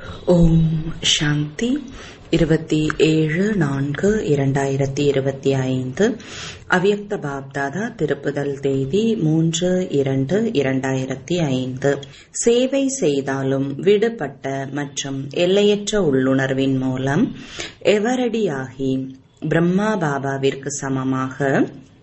ஓம் சாந்தி இருபத்தி ஏழு நான்கு இரண்டாயிரத்தி இருபத்தி ஐந்து அவ்யக்த பாப்தாதா திருப்புதல் தேதி மூன்று இரண்டு இரண்டாயிரத்தி ஐந்து சேவை செய்தாலும் விடுபட்ட மற்றும் எல்லையற்ற உள்ளுணர்வின் மூலம் எவரடியாகி பிரம்மா பாபாவிற்கு சமமாக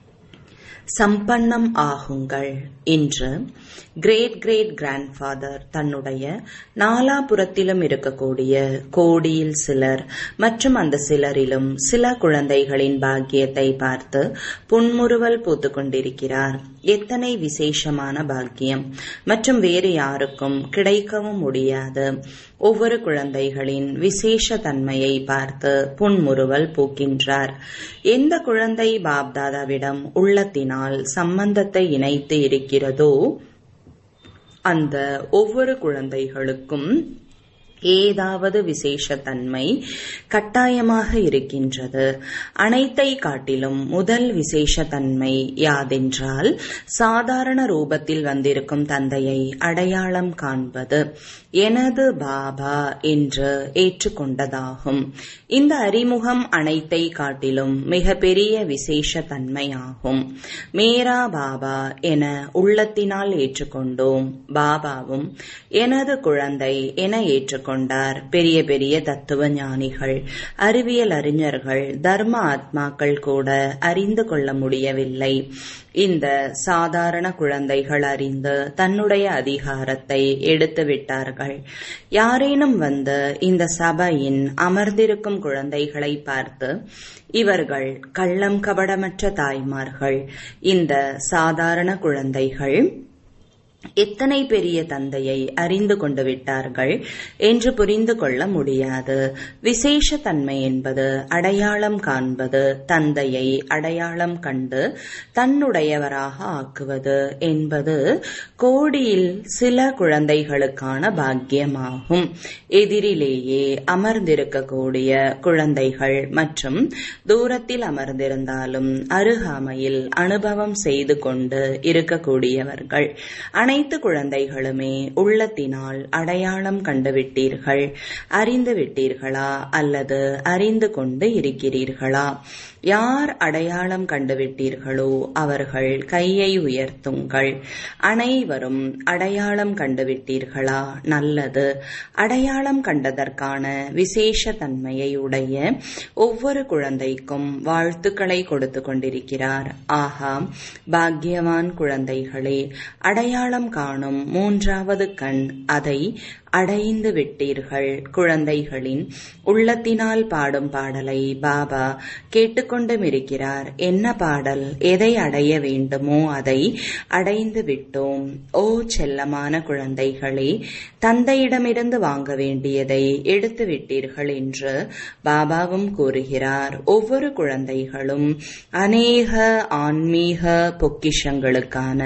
சம்பன்னம் ஆகுங்கள் இன்று கிரேட் கிரேட் கிராண்ட்ஃபாதர் தன்னுடைய நாலாபுரத்திலும் இருக்கக்கூடிய கோடியில் சிலர் மற்றும் அந்த சிலரிலும் சில குழந்தைகளின் பாக்கியத்தை பார்த்து புன்முறுவல் பூத்துக் கொண்டிருக்கிறார் எத்தனை விசேஷமான பாக்கியம் மற்றும் வேறு யாருக்கும் கிடைக்கவும் முடியாது ஒவ்வொரு குழந்தைகளின் விசேஷ தன்மையை பார்த்து புன்முறுவல் பூக்கின்றார் எந்த குழந்தை பாப்தாதாவிடம் உள்ளத்தினால் சம்பந்தத்தை இணைத்து இருக்கிறதோ அந்த ஒவ்வொரு குழந்தைகளுக்கும் ஏதாவது விசேஷ தன்மை கட்டாயமாக இருக்கின்றது அனைத்தை காட்டிலும் முதல் விசேஷ தன்மை யாதென்றால் சாதாரண ரூபத்தில் வந்திருக்கும் தந்தையை அடையாளம் காண்பது எனது பாபா என்று ஏற்றுக்கொண்டதாகும் இந்த அறிமுகம் அனைத்தை காட்டிலும் மிக பெரிய விசேஷ தன்மையாகும் மேரா பாபா என உள்ளத்தினால் ஏற்றுக்கொண்டோம் பாபாவும் எனது குழந்தை என ஏற்றுக்கொண்டார் பெரிய பெரிய தத்துவ ஞானிகள் அறிவியல் அறிஞர்கள் தர்ம ஆத்மாக்கள் கூட அறிந்து கொள்ள முடியவில்லை இந்த சாதாரண குழந்தைகள் அறிந்து தன்னுடைய அதிகாரத்தை எடுத்து விட்டார்கள் யாரேனும் வந்து இந்த சபையின் அமர்ந்திருக்கும் குழந்தைகளை பார்த்து இவர்கள் கள்ளம் கபடமற்ற தாய்மார்கள் இந்த சாதாரண குழந்தைகள் எத்தனை பெரிய தந்தையை அறிந்து கொண்டு விட்டார்கள் என்று புரிந்து கொள்ள முடியாது விசேஷ தன்மை என்பது அடையாளம் காண்பது தந்தையை அடையாளம் கண்டு தன்னுடையவராக ஆக்குவது என்பது கோடியில் சில குழந்தைகளுக்கான பாக்கியமாகும் எதிரிலேயே அமர்ந்திருக்கக்கூடிய குழந்தைகள் மற்றும் தூரத்தில் அமர்ந்திருந்தாலும் அருகாமையில் அனுபவம் செய்து கொண்டு இருக்கக்கூடியவர்கள் அனைத்து குழந்தைகளுமே உள்ளத்தினால் அடையாளம் கண்டுவிட்டீர்கள் அறிந்து விட்டீர்களா அல்லது அறிந்து கொண்டு இருக்கிறீர்களா யார் அடையாளம் கண்டுவிட்டீர்களோ அவர்கள் கையை உயர்த்துங்கள் அனைவரும் அடையாளம் கண்டுவிட்டீர்களா நல்லது அடையாளம் கண்டதற்கான விசேஷ தன்மையை உடைய ஒவ்வொரு குழந்தைக்கும் வாழ்த்துக்களை கொடுத்து கொண்டிருக்கிறார் ஆஹா பாக்யவான் குழந்தைகளே அடையாளம் காணும் மூன்றாவது கண் அதை அடைந்து விட்டீர்கள் குழந்தைகளின் உள்ளத்தினால் பாடும் பாடலை பாபா கேட்டுக்கொண்டும் இருக்கிறார் என்ன பாடல் எதை அடைய வேண்டுமோ அதை அடைந்து விட்டோம் ஓ செல்லமான குழந்தைகளே தந்தையிடமிருந்து வாங்க வேண்டியதை எடுத்து விட்டீர்கள் என்று பாபாவும் கூறுகிறார் ஒவ்வொரு குழந்தைகளும் அநேக ஆன்மீக பொக்கிஷங்களுக்கான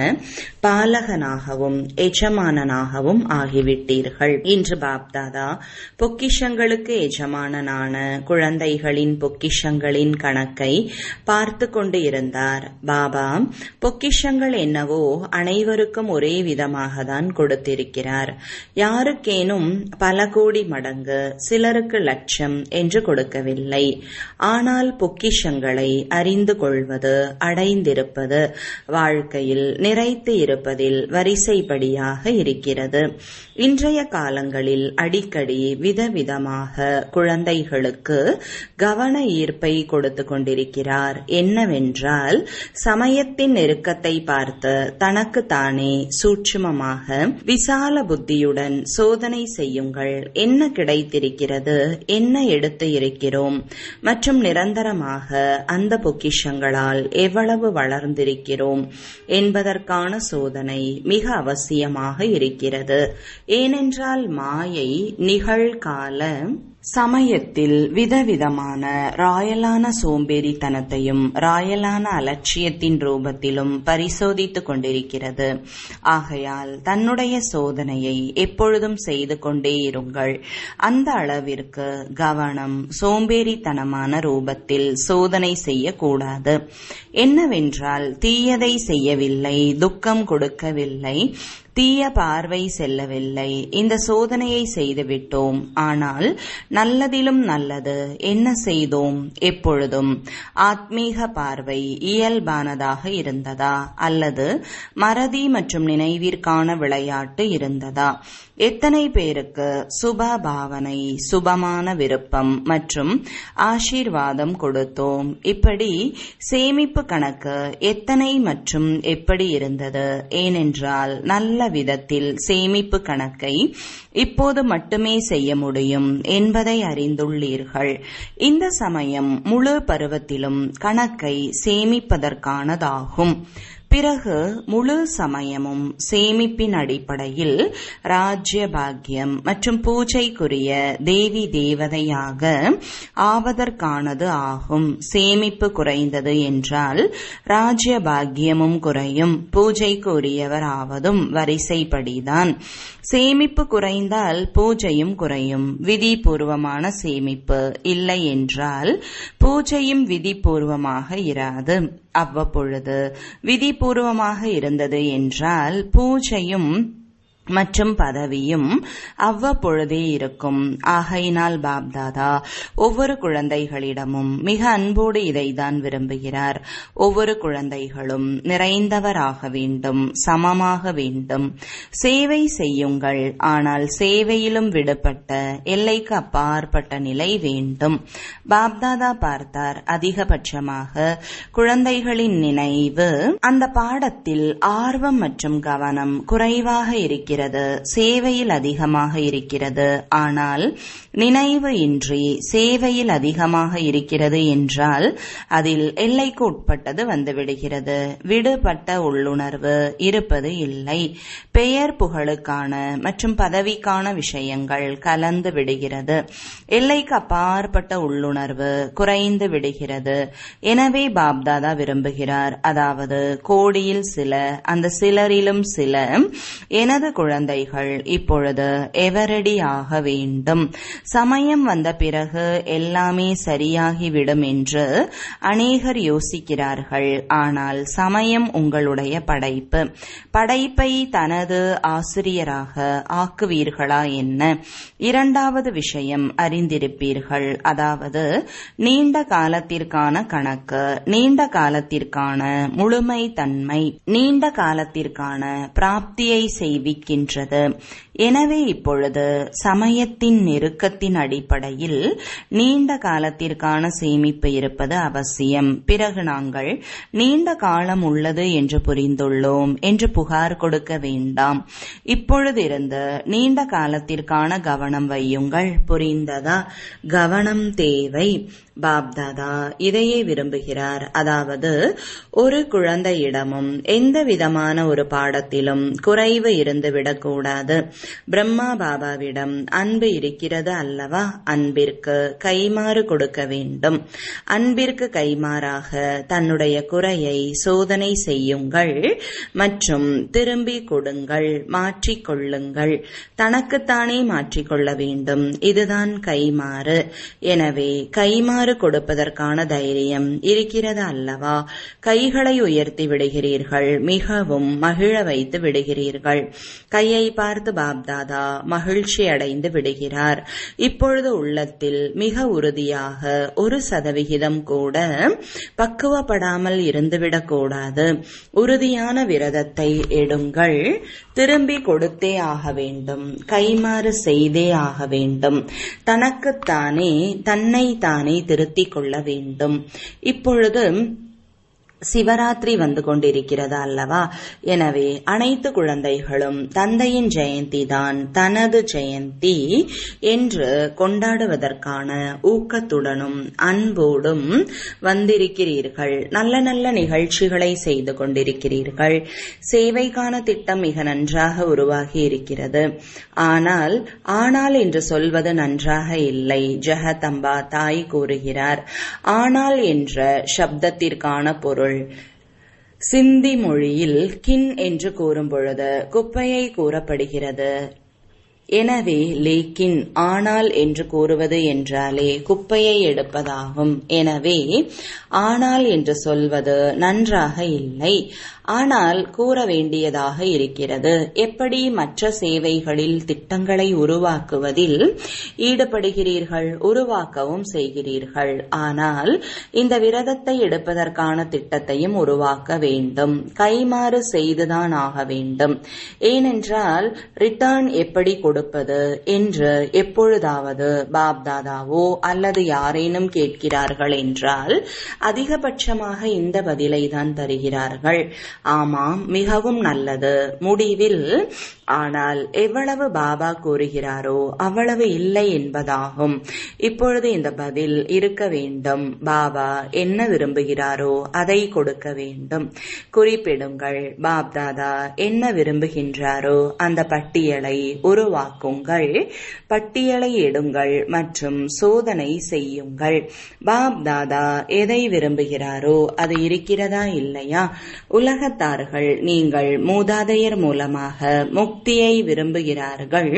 பாலகனாகவும் எஜமானனாகவும் ஆகிவிட்டீர்கள் இன்று பாப்தாதா பொக்கிஷங்களுக்கு எஜமானனான குழந்தைகளின் பொக்கிஷங்களின் கணக்கை பார்த்து கொண்டு இருந்தார் பாபா பொக்கிஷங்கள் என்னவோ அனைவருக்கும் ஒரே விதமாக தான் கொடுத்திருக்கிறார் யாருக்கேனும் பல கோடி மடங்கு சிலருக்கு லட்சம் என்று கொடுக்கவில்லை ஆனால் பொக்கிஷங்களை அறிந்து கொள்வது அடைந்திருப்பது வாழ்க்கையில் நிறைத்து இருப்பதில் வரிசைப்படியாக இருக்கிறது இன்றைய காலங்களில் அடிக்கடி விதவிதமாக குழந்தைகளுக்கு கவன ஈர்ப்பை கொடுத்து கொண்டிருக்கிறார் என்னவென்றால் சமயத்தின் நெருக்கத்தை பார்த்து தனக்கு தானே சூட்சுமமாக விசால புத்தியுடன் சோதனை செய்யுங்கள் என்ன கிடைத்திருக்கிறது என்ன எடுத்து இருக்கிறோம் மற்றும் நிரந்தரமாக அந்த பொக்கிஷங்களால் எவ்வளவு வளர்ந்திருக்கிறோம் என்பதற்கான சோதனை மிக அவசியமாக இருக்கிறது ஏனென்றால் மாயை நிகழ்கால சமயத்தில் விதவிதமான ராயலான சோம்பேறித்தனத்தையும் ராயலான அலட்சியத்தின் ரூபத்திலும் பரிசோதித்துக் கொண்டிருக்கிறது ஆகையால் தன்னுடைய சோதனையை எப்பொழுதும் செய்து கொண்டே இருங்கள் அந்த அளவிற்கு கவனம் சோம்பேறித்தனமான ரூபத்தில் சோதனை செய்யக்கூடாது என்னவென்றால் தீயதை செய்யவில்லை துக்கம் கொடுக்கவில்லை தீய பார்வை செல்லவில்லை இந்த சோதனையை செய்துவிட்டோம் ஆனால் நல்லதிலும் நல்லது என்ன செய்தோம் எப்பொழுதும் ஆத்மீக பார்வை இயல்பானதாக இருந்ததா அல்லது மறதி மற்றும் நினைவிற்கான விளையாட்டு இருந்ததா எத்தனை பேருக்கு சுப பாவனை சுபமான விருப்பம் மற்றும் ஆசீர்வாதம் கொடுத்தோம் இப்படி சேமிப்பு கணக்கு எத்தனை மற்றும் எப்படி இருந்தது ஏனென்றால் நல்ல விதத்தில் சேமிப்பு கணக்கை இப்போது மட்டுமே செய்ய முடியும் என்பதை அறிந்துள்ளீர்கள் இந்த சமயம் முழு பருவத்திலும் கணக்கை சேமிப்பதற்கானதாகும் பிறகு முழு சமயமும் சேமிப்பின் அடிப்படையில் ராஜ்ய பாக்கியம் மற்றும் பூஜைக்குரிய தேவி தேவதையாக ஆவதற்கானது ஆகும் சேமிப்பு குறைந்தது என்றால் ராஜ்ய பாக்கியமும் குறையும் பூஜைக்கு உரியவர் ஆவதும் வரிசைப்படிதான் சேமிப்பு குறைந்தால் பூஜையும் குறையும் விதிபூர்வமான சேமிப்பு இல்லை என்றால் பூஜையும் விதிபூர்வமாக இராது அவ்வப்பொழுது விதிபூர்வமாக இருந்தது என்றால் பூஜையும் மற்றும் பதவியும் அவ்வப்பொழுதே இருக்கும் ஆகையினால் பாப்தாதா ஒவ்வொரு குழந்தைகளிடமும் மிக அன்போடு இதைதான் விரும்புகிறார் ஒவ்வொரு குழந்தைகளும் நிறைந்தவராக வேண்டும் சமமாக வேண்டும் சேவை செய்யுங்கள் ஆனால் சேவையிலும் விடுபட்ட எல்லைக்கு அப்பாற்பட்ட நிலை வேண்டும் பாப்தாதா பார்த்தார் அதிகபட்சமாக குழந்தைகளின் நினைவு அந்த பாடத்தில் ஆர்வம் மற்றும் கவனம் குறைவாக இருக்கிறது சேவையில் அதிகமாக இருக்கிறது ஆனால் நினைவு இன்றி சேவையில் அதிகமாக இருக்கிறது என்றால் அதில் எல்லைக்கு உட்பட்டது வந்துவிடுகிறது விடுபட்ட உள்ளுணர்வு இருப்பது இல்லை பெயர் புகழுக்கான மற்றும் பதவிக்கான விஷயங்கள் கலந்து விடுகிறது எல்லைக்கு அப்பாற்பட்ட உள்ளுணர்வு குறைந்து விடுகிறது எனவே பாப்தாதா விரும்புகிறார் அதாவது கோடியில் சில அந்த சிலரிலும் சில எனது குழந்தைகள் இப்பொழுது எவரடி ஆக வேண்டும் சமயம் வந்த பிறகு எல்லாமே சரியாகிவிடும் என்று அநேகர் யோசிக்கிறார்கள் ஆனால் சமயம் உங்களுடைய படைப்பு படைப்பை தனது ஆசிரியராக ஆக்குவீர்களா என்ன இரண்டாவது விஷயம் அறிந்திருப்பீர்கள் அதாவது நீண்ட காலத்திற்கான கணக்கு நீண்ட காலத்திற்கான முழுமை தன்மை நீண்ட காலத்திற்கான பிராப்தியை செய்விக்கின்றது எனவே இப்பொழுது சமயத்தின் நெருக்கத்தின் அடிப்படையில் நீண்ட காலத்திற்கான சேமிப்பு இருப்பது அவசியம் பிறகு நாங்கள் நீண்ட காலம் உள்ளது என்று புரிந்துள்ளோம் என்று புகார் கொடுக்க வேண்டாம் இப்பொழுதிருந்து நீண்ட காலத்திற்கான கவனம் வையுங்கள் புரிந்ததா கவனம் தேவை பாப்தாதா இதையே விரும்புகிறார் அதாவது ஒரு குழந்தையிடமும் எந்த விதமான ஒரு பாடத்திலும் குறைவு இருந்து விடக்கூடாது பிரம்மா பாபாவிடம் அன்பு இருக்கிறது அல்லவா அன்பிற்கு கைமாறு கொடுக்க வேண்டும் அன்பிற்கு கைமாறாக தன்னுடைய குறையை சோதனை செய்யுங்கள் மற்றும் திரும்பி கொடுங்கள் மாற்றிக்கொள்ளுங்கள் தனக்குத்தானே மாற்றிக்கொள்ள வேண்டும் இதுதான் கைமாறு எனவே கைமாறு கொடுப்பதற்கான தைரியம் இருக்கிறது அல்லவா கைகளை உயர்த்தி விடுகிறீர்கள் மிகவும் மகிழ வைத்து விடுகிறீர்கள் கையை பார்த்து பாப்தாதா மகிழ்ச்சி அடைந்து விடுகிறார் இப்பொழுது உள்ளத்தில் மிக உறுதியாக ஒரு சதவிகிதம் கூட பக்குவப்படாமல் இருந்துவிடக் கூடாது உறுதியான விரதத்தை எடுங்கள் திரும்பி கொடுத்தே ஆக வேண்டும் கைமாறு செய்தே ஆக வேண்டும் தனக்குத்தானே தன்னை தானே திருத்திக் கொள்ள வேண்டும் இப்பொழுது சிவராத்திரி வந்து கொண்டிருக்கிறது அல்லவா எனவே அனைத்து குழந்தைகளும் தந்தையின் ஜெயந்தி தான் தனது ஜெயந்தி என்று கொண்டாடுவதற்கான ஊக்கத்துடனும் அன்போடும் வந்திருக்கிறீர்கள் நல்ல நல்ல நிகழ்ச்சிகளை செய்து கொண்டிருக்கிறீர்கள் சேவைக்கான திட்டம் மிக நன்றாக உருவாகி இருக்கிறது ஆனால் ஆனால் என்று சொல்வது நன்றாக இல்லை ஜெகதம்பா தாய் கூறுகிறார் ஆனால் என்ற சப்தத்திற்கான பொருள் பொருள் சிந்தி மொழியில் கின் என்று கூறும் பொழுது குப்பையை கூறப்படுகிறது எனவே லேக்கின் ஆனால் என்று கூறுவது என்றாலே குப்பையை எடுப்பதாகும் எனவே ஆனால் என்று சொல்வது நன்றாக இல்லை ஆனால் கூற வேண்டியதாக இருக்கிறது எப்படி மற்ற சேவைகளில் திட்டங்களை உருவாக்குவதில் ஈடுபடுகிறீர்கள் உருவாக்கவும் செய்கிறீர்கள் ஆனால் இந்த விரதத்தை எடுப்பதற்கான திட்டத்தையும் உருவாக்க வேண்டும் கைமாறு செய்துதான் ஆக வேண்டும் ஏனென்றால் ரிட்டர்ன் எப்படி கொடுப்பது என்று எப்பொழுதாவது பாப்தாதாவோ அல்லது யாரேனும் கேட்கிறார்கள் என்றால் அதிகபட்சமாக இந்த பதிலை தான் தருகிறார்கள் ஆமாம் மிகவும் நல்லது முடிவில் ஆனால் எவ்வளவு பாபா கூறுகிறாரோ அவ்வளவு இல்லை என்பதாகும் இப்பொழுது இந்த பதில் இருக்க வேண்டும் பாபா என்ன விரும்புகிறாரோ அதை கொடுக்க வேண்டும் குறிப்பிடுங்கள் பாப்தாதா என்ன விரும்புகின்றாரோ அந்த பட்டியலை உருவாக்குங்கள் பட்டியலை எடுங்கள் மற்றும் சோதனை செய்யுங்கள் பாப்தாதா எதை விரும்புகிறாரோ அது இருக்கிறதா இல்லையா உலகத்தார்கள் நீங்கள் மூதாதையர் மூலமாக முக்தியை விரும்புகிறார்கள்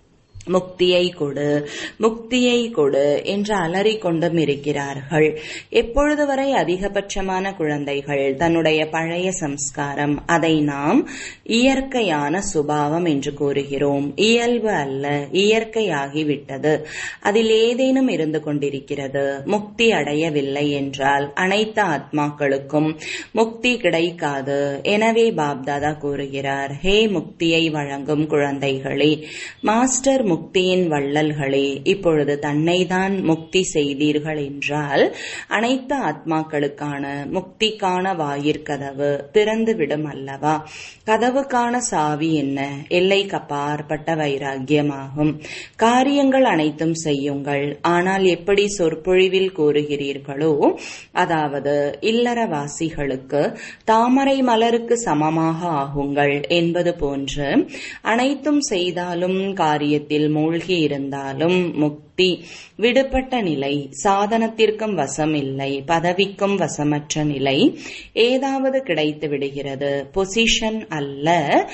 முக்தியை கொடு முக்தியை கொடு என்று அலறிக் கொண்டும் இருக்கிறார்கள் எப்பொழுது வரை அதிகபட்சமான குழந்தைகள் தன்னுடைய பழைய சம்ஸ்காரம் அதை நாம் இயற்கையான சுபாவம் என்று கூறுகிறோம் இயல்பு அல்ல இயற்கையாகிவிட்டது அதில் ஏதேனும் இருந்து கொண்டிருக்கிறது முக்தி அடையவில்லை என்றால் அனைத்து ஆத்மாக்களுக்கும் முக்தி கிடைக்காது எனவே பாப்தாதா கூறுகிறார் ஹே முக்தியை வழங்கும் குழந்தைகளே மாஸ்டர் முக்தியின் வள்ளல்களே இப்பொழுது தன்னைதான் முக்தி செய்தீர்கள் என்றால் அனைத்து ஆத்மாக்களுக்கான முக்திக்கான வாயிற்கதவு திறந்துவிடும் அல்லவா கதவுக்கான சாவி என்ன எல்லைக்கு அப்பாற்பட்ட வைராக்கியமாகும் காரியங்கள் அனைத்தும் செய்யுங்கள் ஆனால் எப்படி சொற்பொழிவில் கூறுகிறீர்களோ அதாவது இல்லறவாசிகளுக்கு தாமரை மலருக்கு சமமாக ஆகுங்கள் என்பது போன்று அனைத்தும் செய்தாலும் காரியத்தில் மூழ்கி இருந்தாலும் முக்தி விடுபட்ட நிலை சாதனத்திற்கும் வசம் இல்லை பதவிக்கும் வசமற்ற நிலை ஏதாவது கிடைத்து விடுகிறது பொசிஷன் அல்ல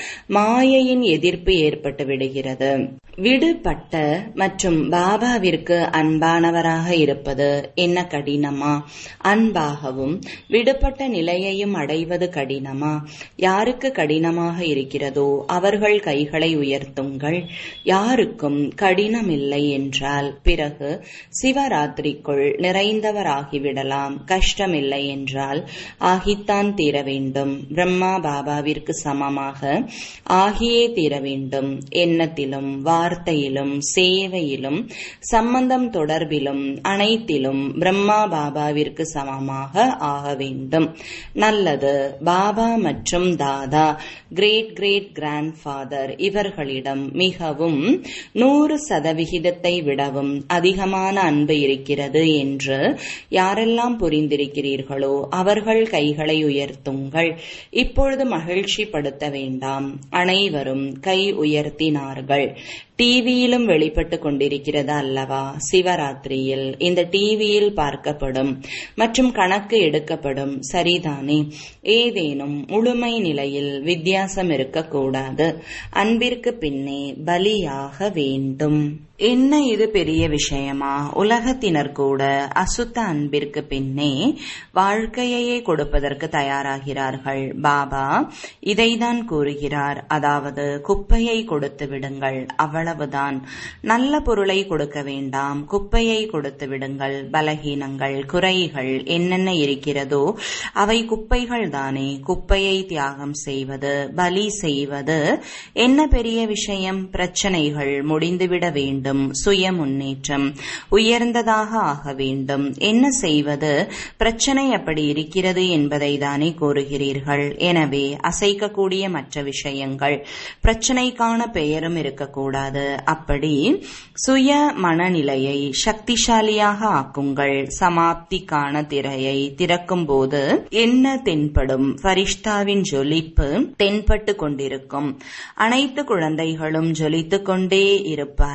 மாயையின் எதிர்ப்பு ஏற்பட்டு விடுகிறது விடுபட்ட மற்றும் பாபாவிற்கு அன்பானவராக இருப்பது என்ன கடினமா அன்பாகவும் விடுபட்ட நிலையையும் அடைவது கடினமா யாருக்கு கடினமாக இருக்கிறதோ அவர்கள் கைகளை உயர்த்துங்கள் யாருக்கும் கடினமில்லை என்றால் பிறகு சிவராத்திரிக்குள் நிறைந்தவராகிவிடலாம் கஷ்டமில்லை என்றால் ஆகித்தான் தீர வேண்டும் பிரம்மா பாபாவிற்கு சமமாக ஆகியே தீர வேண்டும் எண்ணத்திலும் வார்த்தையிலும் சேவையிலும் சம்பந்தம் தொடர்பிலும் அனைத்திலும் பிரம்மா பாபாவிற்கு சமமாக ஆக வேண்டும் நல்லது பாபா மற்றும் தாதா கிரேட் கிரேட் கிராண்ட் ஃபாதர் இவர்களிடம் மிகவும் நூறு சதவிகிதத்தை விடவும் அதிகமான அன்பு இருக்கிறது என்று யாரெல்லாம் புரிந்திருக்கிறீர்களோ அவர்கள் கைகளை உயர்த்துங்கள் இப்பொழுது மகிழ்ச்சி படுத்த வேண்டாம் அனைவரும் கை உயர்த்தினார்கள் டிவியிலும் வெளிப்பட்டு கொண்டிருக்கிறது அல்லவா சிவராத்திரியில் இந்த டிவியில் பார்க்கப்படும் மற்றும் கணக்கு எடுக்கப்படும் சரிதானே ஏதேனும் முழுமை நிலையில் வித்தியாசம் இருக்கக்கூடாது அன்பிற்கு பின்னே பலியாக வேண்டும் என்ன இது பெரிய விஷயமா உலகத்தினர் கூட அசுத்த அன்பிற்கு பின்னே வாழ்க்கையையே கொடுப்பதற்கு தயாராகிறார்கள் பாபா இதைதான் கூறுகிறார் அதாவது குப்பையை கொடுத்து விடுங்கள் அவ்வளவுதான் நல்ல பொருளை கொடுக்க வேண்டாம் குப்பையை கொடுத்து விடுங்கள் பலகீனங்கள் குறைகள் என்னென்ன இருக்கிறதோ அவை குப்பைகள் தானே குப்பையை தியாகம் செய்வது பலி செய்வது என்ன பெரிய விஷயம் பிரச்சனைகள் முடிந்துவிட வேண்டும் சுய முன்னேற்றம் உயர்ந்ததாக ஆக வேண்டும் என்ன செய்வது பிரச்சனை அப்படி இருக்கிறது என்பதை தானே கூறுகிறீர்கள் எனவே அசைக்கக்கூடிய மற்ற விஷயங்கள் பிரச்சனைக்கான பெயரும் இருக்கக்கூடாது அப்படி சுய மனநிலையை சக்திசாலியாக ஆக்குங்கள் சமாப்திக்கான திரையை திறக்கும் போது என்ன தென்படும் ஃபரிஷ்தாவின் ஜொலிப்பு தென்பட்டு கொண்டிருக்கும் அனைத்து குழந்தைகளும் ஜொலித்துக் கொண்டே இருப்பார்கள்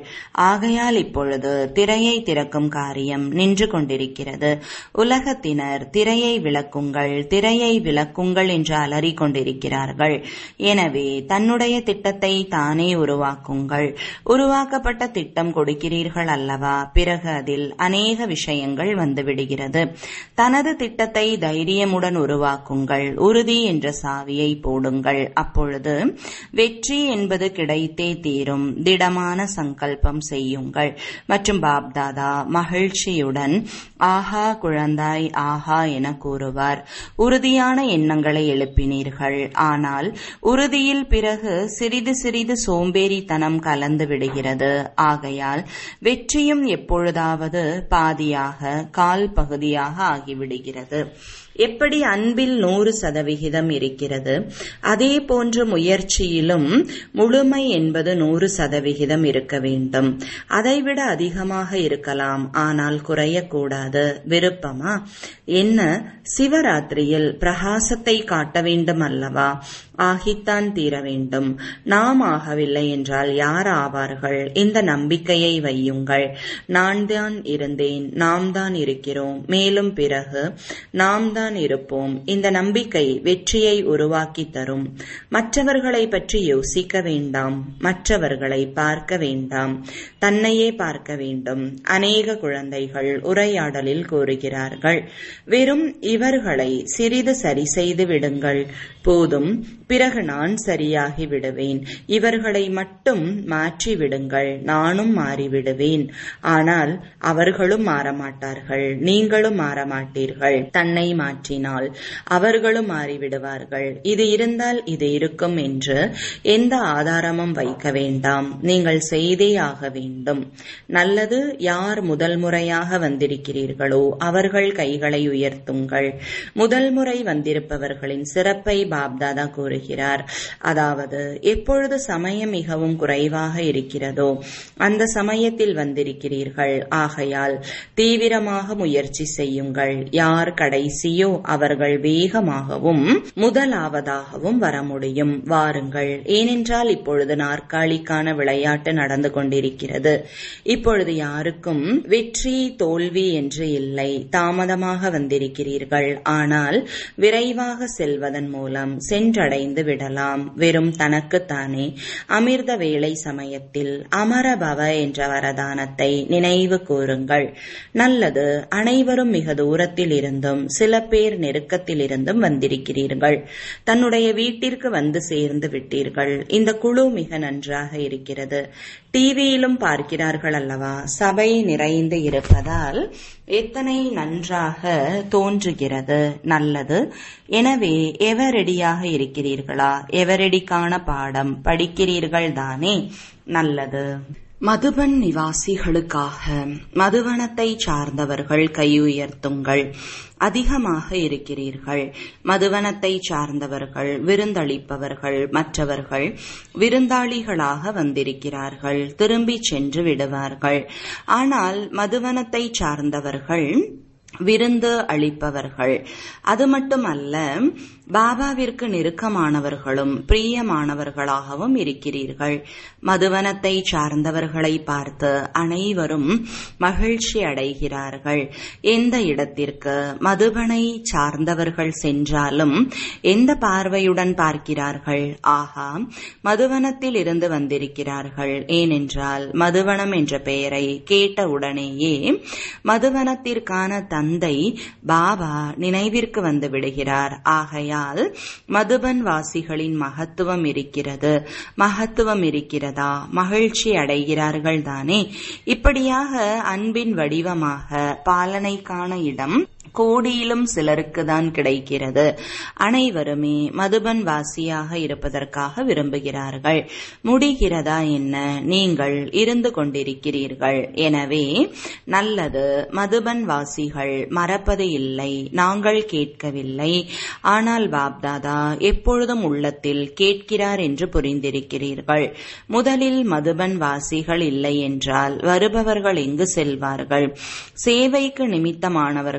ஆகையால் இப்பொழுது திரையை திறக்கும் காரியம் நின்று கொண்டிருக்கிறது உலகத்தினர் திரையை விளக்குங்கள் திரையை விளக்குங்கள் என்று அலறிக் கொண்டிருக்கிறார்கள் எனவே தன்னுடைய திட்டத்தை தானே உருவாக்குங்கள் உருவாக்கப்பட்ட திட்டம் கொடுக்கிறீர்கள் அல்லவா பிறகு அதில் அநேக விஷயங்கள் வந்துவிடுகிறது தனது திட்டத்தை தைரியமுடன் உருவாக்குங்கள் உறுதி என்ற சாவியை போடுங்கள் அப்பொழுது வெற்றி என்பது கிடைத்தே தீரும் திடமான சங்கல்பம் செய்யுங்கள் மற்றும் பாப்தாதா மகிழ்ச்சியுடன் ஆஹா குழந்தாய் ஆஹா என கூறுவார் உறுதியான எண்ணங்களை எழுப்பினீர்கள் ஆனால் உறுதியில் பிறகு சிறிது சிறிது சோம்பேறித்தனம் கலந்து விடுகிறது ஆகையால் வெற்றியும் எப்பொழுதாவது பாதியாக கால் பகுதியாக ஆகிவிடுகிறது எப்படி அன்பில் நூறு சதவிகிதம் இருக்கிறது அதே போன்று முயற்சியிலும் முழுமை என்பது நூறு சதவிகிதம் இருக்க வேண்டும் அதைவிட அதிகமாக இருக்கலாம் ஆனால் குறையக்கூடாது விருப்பமா என்ன சிவராத்திரியில் பிரகாசத்தை காட்ட வேண்டும் அல்லவா ஆகித்தான் தீர வேண்டும் நாம் ஆகவில்லை என்றால் யார் ஆவார்கள் இந்த நம்பிக்கையை வையுங்கள் நான் தான் இருந்தேன் நாம் தான் இருக்கிறோம் மேலும் பிறகு நாம் தான் இருப்போம் இந்த நம்பிக்கை வெற்றியை உருவாக்கி தரும் மற்றவர்களை பற்றி யோசிக்க வேண்டாம் மற்றவர்களை பார்க்க வேண்டாம் தன்னையே பார்க்க வேண்டும் அநேக குழந்தைகள் உரையாடலில் கூறுகிறார்கள் வெறும் இவர்களை சிறிது சரி செய்து விடுங்கள் போதும் பிறகு நான் சரியாகி விடுவேன் இவர்களை மட்டும் மாற்றி விடுங்கள் நானும் மாறிவிடுவேன் ஆனால் அவர்களும் மாறமாட்டார்கள் நீங்களும் மாறமாட்டீர்கள் தன்னை மாற்றினால் அவர்களும் மாறிவிடுவார்கள் இது இருந்தால் இது இருக்கும் என்று எந்த ஆதாரமும் வைக்க வேண்டாம் நீங்கள் செய்தே ஆக வேண்டும் நல்லது யார் முதல் முறையாக வந்திருக்கிறீர்களோ அவர்கள் கைகளை உயர்த்துங்கள் முதல் முறை வந்திருப்பவர்களின் சிறப்பை பாப்தாதா கூறுகிறார் அதாவது எப்பொழுது சமயம் மிகவும் குறைவாக இருக்கிறதோ அந்த சமயத்தில் வந்திருக்கிறீர்கள் ஆகையால் தீவிரமாக முயற்சி செய்யுங்கள் யார் கடைசியோ அவர்கள் வேகமாகவும் முதலாவதாகவும் வர முடியும் வாருங்கள் ஏனென்றால் இப்பொழுது நாற்காலிக்கான விளையாட்டு நடந்து கொண்டிருக்கிறது இப்பொழுது யாருக்கும் வெற்றி தோல்வி என்று இல்லை தாமதமாக வந்திருக்கிறீர்கள் ஆனால் விரைவாக செல்வதன் மூலம் சென்றடைந்து விடலாம் வெறும் தனக்குத்தானே அமிர்த வேலை சமயத்தில் அமரபவ என்ற வரதானத்தை நினைவு கூறுங்கள் நல்லது அனைவரும் மிக தூரத்தில் இருந்தும் சில பேர் நெருக்கத்தில் இருந்தும் வந்திருக்கிறீர்கள் தன்னுடைய வீட்டிற்கு வந்து சேர்ந்து விட்டீர்கள் இந்த குழு மிக நன்றாக இருக்கிறது டிவியிலும் பார்க்கிறார்கள் அல்லவா சபை நிறைந்து இருப்பதால் எத்தனை நன்றாக தோன்றுகிறது நல்லது எனவே எவரெடியாக இருக்கிறீர்களா எவரெடிக்கான பாடம் படிக்கிறீர்கள் தானே நல்லது மதுபன் நிவாசிகளுக்காக மதுவனத்தை சார்ந்தவர்கள் கை உயர்த்துங்கள் அதிகமாக இருக்கிறீர்கள் மதுவனத்தை சார்ந்தவர்கள் விருந்தளிப்பவர்கள் மற்றவர்கள் விருந்தாளிகளாக வந்திருக்கிறார்கள் திரும்பி சென்று விடுவார்கள் ஆனால் மதுவனத்தை சார்ந்தவர்கள் விருந்து அளிப்பவர்கள் அது மட்டுமல்ல பாபாவிற்கு நெருக்கமானவர்களும் பிரியமானவர்களாகவும் இருக்கிறீர்கள் மதுவனத்தை சார்ந்தவர்களை பார்த்து அனைவரும் மகிழ்ச்சி அடைகிறார்கள் எந்த இடத்திற்கு மதுபனை சார்ந்தவர்கள் சென்றாலும் எந்த பார்வையுடன் பார்க்கிறார்கள் ஆகா மதுவனத்தில் இருந்து வந்திருக்கிறார்கள் ஏனென்றால் மதுவனம் என்ற பெயரை கேட்டவுடனேயே மதுவனத்திற்கான தந்தை பாபா நினைவிற்கு வந்து விடுகிறார் ஆகையால் மதுபன் வாசிகளின் மகத்துவம் இருக்கிறது மகத்துவம் இருக்கிறதா மகிழ்ச்சி அடைகிறார்கள் தானே இப்படியாக அன்பின் வடிவமாக பாலனைக்கான இடம் கோடியிலும் சிலருக்கு தான் கிடைக்கிறது அனைவருமே மதுபன் வாசியாக இருப்பதற்காக விரும்புகிறார்கள் முடிகிறதா என்ன நீங்கள் இருந்து கொண்டிருக்கிறீர்கள் எனவே நல்லது மதுபன் வாசிகள் மறப்பது இல்லை நாங்கள் கேட்கவில்லை ஆனால் பாப்தாதா எப்பொழுதும் உள்ளத்தில் கேட்கிறார் என்று புரிந்திருக்கிறீர்கள் முதலில் மதுபன் வாசிகள் இல்லை என்றால் வருபவர்கள் எங்கு செல்வார்கள் சேவைக்கு நிமித்தமானவர்கள் அல்ல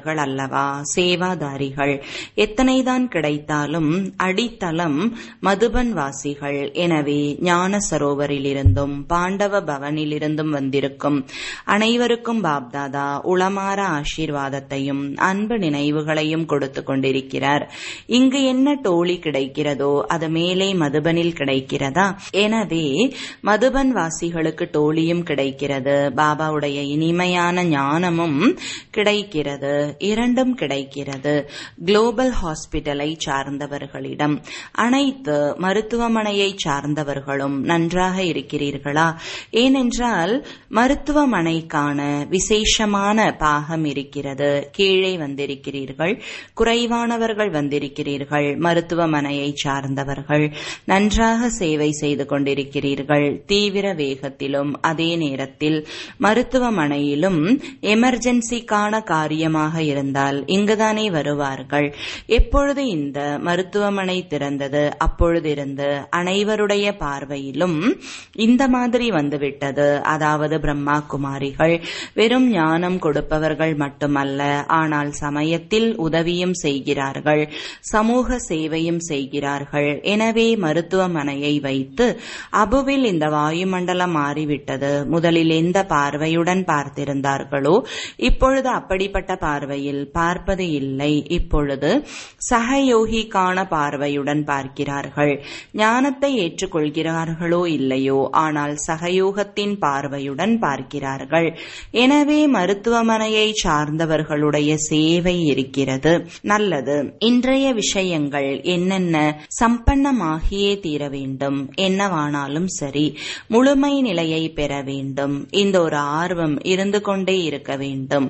அல்லவா சேவாதாரிகள் எத்தனைதான் கிடைத்தாலும் அடித்தளம் மதுபன் வாசிகள் எனவே ஞான சரோவரிலிருந்தும் பாண்டவ பவனிலிருந்தும் வந்திருக்கும் அனைவருக்கும் பாப்தாதா உளமாற ஆசீர்வாதத்தையும் அன்பு நினைவுகளையும் கொடுத்து கொண்டிருக்கிறார் இங்கு என்ன டோலி கிடைக்கிறதோ அது மேலே மதுபனில் கிடைக்கிறதா எனவே மதுபன் வாசிகளுக்கு டோலியும் கிடைக்கிறது பாபாவுடைய இனிமையான ஞானமும் கிடைக்கிறது இரண்டும் கிடைக்கிறது குளோபல் ஹாஸ்பிட்டலை சார்ந்தவர்களிடம் அனைத்து மருத்துவமனையை சார்ந்தவர்களும் நன்றாக இருக்கிறீர்களா ஏனென்றால் மருத்துவமனைக்கான விசேஷமான பாகம் இருக்கிறது கீழே வந்திருக்கிறீர்கள் குறைவானவர்கள் வந்திருக்கிறீர்கள் மருத்துவமனையை சார்ந்தவர்கள் நன்றாக சேவை செய்து கொண்டிருக்கிறீர்கள் தீவிர வேகத்திலும் அதே நேரத்தில் மருத்துவமனையிலும் எமர்ஜென்சிக்கான காரியமாக இருந்தால் இங்குதானே வருவார்கள் எப்பொழுது இந்த மருத்துவமனை திறந்தது அப்பொழுதிருந்து அனைவருடைய பார்வையிலும் இந்த மாதிரி வந்துவிட்டது அதாவது பிரம்மா குமாரிகள் வெறும் ஞானம் கொடுப்பவர்கள் மட்டுமல்ல ஆனால் சமயத்தில் உதவியும் செய்கிறார்கள் சமூக சேவையும் செய்கிறார்கள் எனவே மருத்துவமனையை வைத்து அபுவில் இந்த வாயுமண்டலம் மாறிவிட்டது முதலில் எந்த பார்வையுடன் பார்த்திருந்தார்களோ இப்பொழுது அப்படிப்பட்ட பார்வையில் பார்ப்பது இல்லை இப்பொழுது சகயோகிக்கான பார்வையுடன் பார்க்கிறார்கள் ஞானத்தை ஏற்றுக்கொள்கிறார்களோ இல்லையோ ஆனால் சகயோகத்தின் பார்வையுடன் பார்க்கிறார்கள் எனவே மருத்துவமனையை சார்ந்தவர்களுடைய சேவை இருக்கிறது நல்லது இன்றைய விஷயங்கள் என்னென்ன சம்பன்னமாகியே தீர வேண்டும் என்னவானாலும் சரி முழுமை நிலையை பெற வேண்டும் இந்த ஒரு ஆர்வம் இருந்து கொண்டே இருக்க வேண்டும்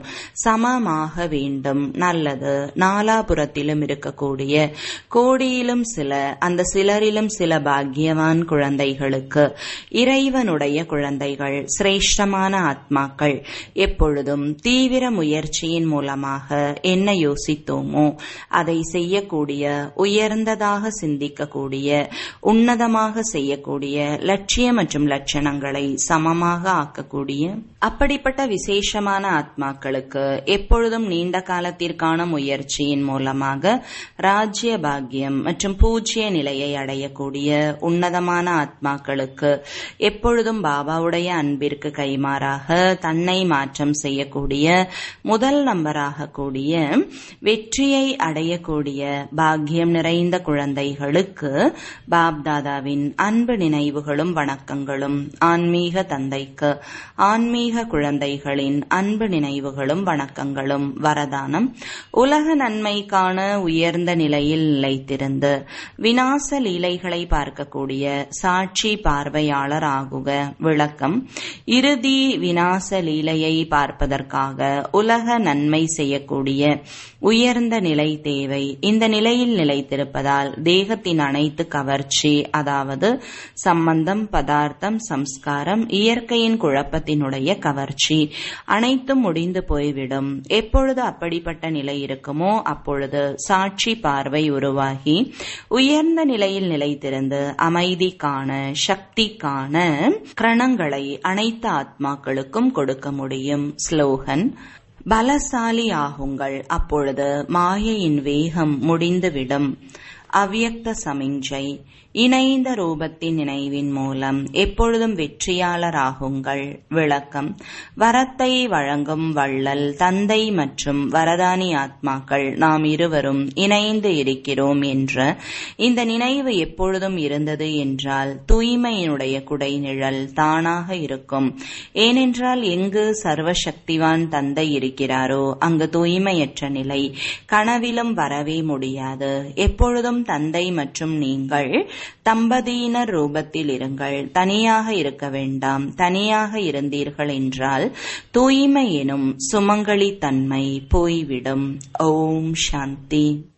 சமமாக வேண்டும் நல்லது நாலாபுரத்திலும் இருக்கக்கூடிய கோடியிலும் சில அந்த சிலரிலும் சில பாக்கியவான் குழந்தைகளுக்கு இறைவனுடைய குழந்தைகள் சிரேஷ்டமான ஆத்மாக்கள் எப்பொழுதும் தீவிர முயற்சியின் மூலமாக என்ன யோசித்தோமோ அதை செய்யக்கூடிய உயர்ந்ததாக சிந்திக்கக்கூடிய உன்னதமாக செய்யக்கூடிய லட்சிய மற்றும் லட்சணங்களை சமமாக ஆக்கக்கூடிய அப்படிப்பட்ட விசேஷமான ஆத்மாக்களுக்கு எப்பொழுதும் நீண்ட காலத்திற்கான முயற்சியின் மூலமாக ராஜ்ய பாக்கியம் மற்றும் பூஜ்ய நிலையை அடையக்கூடிய உன்னதமான ஆத்மாக்களுக்கு எப்பொழுதும் பாபாவுடைய அன்பிற்கு கைமாறாக தன்னை மாற்றம் செய்யக்கூடிய முதல் நம்பராக கூடிய வெற்றியை அடையக்கூடிய பாக்கியம் நிறைந்த குழந்தைகளுக்கு பாப்தாதாவின் அன்பு நினைவுகளும் வணக்கங்களும் ஆன்மீக தந்தைக்கு ஆன்மீக குழந்தைகளின் அன்பு நினைவுகளும் வணக்கங்களும் வரதானம் உலக நன்மைக்கான உயர்ந்த நிலையில் நிலைத்திருந்து வினாச லீலைகளை பார்க்கக்கூடிய சாட்சி பார்வையாளர் ஆகுக விளக்கம் இறுதி வினாச லீலையை பார்ப்பதற்காக உலக நன்மை செய்யக்கூடிய உயர்ந்த நிலை தேவை இந்த நிலையில் நிலைத்திருப்பதால் தேகத்தின் அனைத்து கவர்ச்சி அதாவது சம்பந்தம் பதார்த்தம் சம்ஸ்காரம் இயற்கையின் குழப்பத்தினுடைய கவர்ச்சி அனைத்தும் முடிந்து போய்விடும் எப்பொழுது அப்படிப்பட்ட நிலை இருக்குமோ அப்பொழுது சாட்சி பார்வை உருவாகி உயர்ந்த நிலையில் நிலைத்திருந்து அமைதிக்கான சக்திக்கான கிரணங்களை அனைத்து ஆத்மாக்களுக்கும் கொடுக்க முடியும் ஸ்லோகன் பலசாலி ஆகுங்கள் அப்பொழுது மாயையின் வேகம் முடிந்துவிடும் அவ்யக்த சமிஞ்சை இணைந்த ரூபத்தின் நினைவின் மூலம் எப்பொழுதும் வெற்றியாளராகுங்கள் விளக்கம் வரத்தை வழங்கும் வள்ளல் தந்தை மற்றும் வரதானி ஆத்மாக்கள் நாம் இருவரும் இணைந்து இருக்கிறோம் என்ற இந்த நினைவு எப்பொழுதும் இருந்தது என்றால் தூய்மையினுடைய குடை நிழல் தானாக இருக்கும் ஏனென்றால் எங்கு சர்வசக்திவான் தந்தை இருக்கிறாரோ அங்கு தூய்மையற்ற நிலை கனவிலும் வரவே முடியாது எப்பொழுதும் தந்தை மற்றும் நீங்கள் தம்பதியினர் ரூபத்தில் இருங்கள் தனியாக இருக்க வேண்டாம் தனியாக இருந்தீர்கள் என்றால் தூய்மை எனும் சுமங்கலி தன்மை போய்விடும் ஓம் சாந்தி